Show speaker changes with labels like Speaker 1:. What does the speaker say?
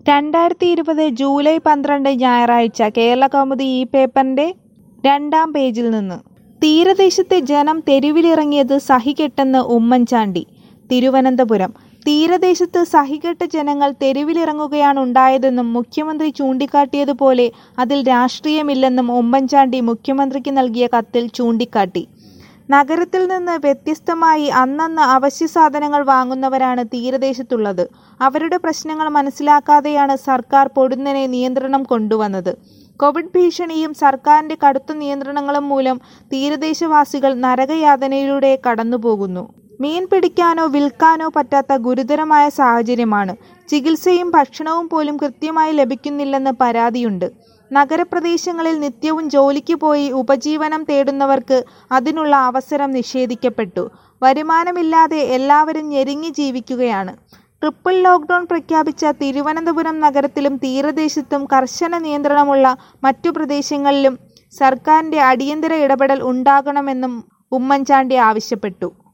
Speaker 1: രണ്ടായിരത്തി ഇരുപത് ജൂലൈ പന്ത്രണ്ട് ഞായറാഴ്ച കേരളകൗമുദി ഈ പേപ്പറിന്റെ രണ്ടാം പേജിൽ നിന്ന് തീരദേശത്തെ ജനം തെരുവിലിറങ്ങിയത് സഹികെട്ടെന്ന് ഉമ്മൻചാണ്ടി തിരുവനന്തപുരം തീരദേശത്ത് സഹികെട്ട ജനങ്ങൾ തെരുവിലിറങ്ങുകയാണുണ്ടായതെന്നും മുഖ്യമന്ത്രി ചൂണ്ടിക്കാട്ടിയതുപോലെ അതിൽ രാഷ്ട്രീയമില്ലെന്നും ഉമ്മൻചാണ്ടി മുഖ്യമന്ത്രിക്ക് നൽകിയ കത്തിൽ ചൂണ്ടിക്കാട്ടി നഗരത്തിൽ നിന്ന് വ്യത്യസ്തമായി അന്നന്ന് അവശ്യ സാധനങ്ങൾ വാങ്ങുന്നവരാണ് തീരദേശത്തുള്ളത് അവരുടെ പ്രശ്നങ്ങൾ മനസ്സിലാക്കാതെയാണ് സർക്കാർ പൊടുന്നനെ നിയന്ത്രണം കൊണ്ടുവന്നത് കോവിഡ് ഭീഷണിയും സർക്കാരിന്റെ കടുത്ത നിയന്ത്രണങ്ങളും മൂലം തീരദേശവാസികൾ നരകയാതനയിലൂടെ കടന്നുപോകുന്നു മീൻ പിടിക്കാനോ വിൽക്കാനോ പറ്റാത്ത ഗുരുതരമായ സാഹചര്യമാണ് ചികിത്സയും ഭക്ഷണവും പോലും കൃത്യമായി ലഭിക്കുന്നില്ലെന്ന് പരാതിയുണ്ട് നഗരപ്രദേശങ്ങളിൽ നിത്യവും ജോലിക്ക് പോയി ഉപജീവനം തേടുന്നവർക്ക് അതിനുള്ള അവസരം നിഷേധിക്കപ്പെട്ടു വരുമാനമില്ലാതെ എല്ലാവരും ഞെരുങ്ങി ജീവിക്കുകയാണ് ട്രിപ്പിൾ ലോക്ക്ഡൌൺ പ്രഖ്യാപിച്ച തിരുവനന്തപുരം നഗരത്തിലും തീരദേശത്തും കർശന നിയന്ത്രണമുള്ള മറ്റു പ്രദേശങ്ങളിലും സർക്കാരിന്റെ അടിയന്തര ഇടപെടൽ ഉണ്ടാകണമെന്നും ഉമ്മൻചാണ്ടി ആവശ്യപ്പെട്ടു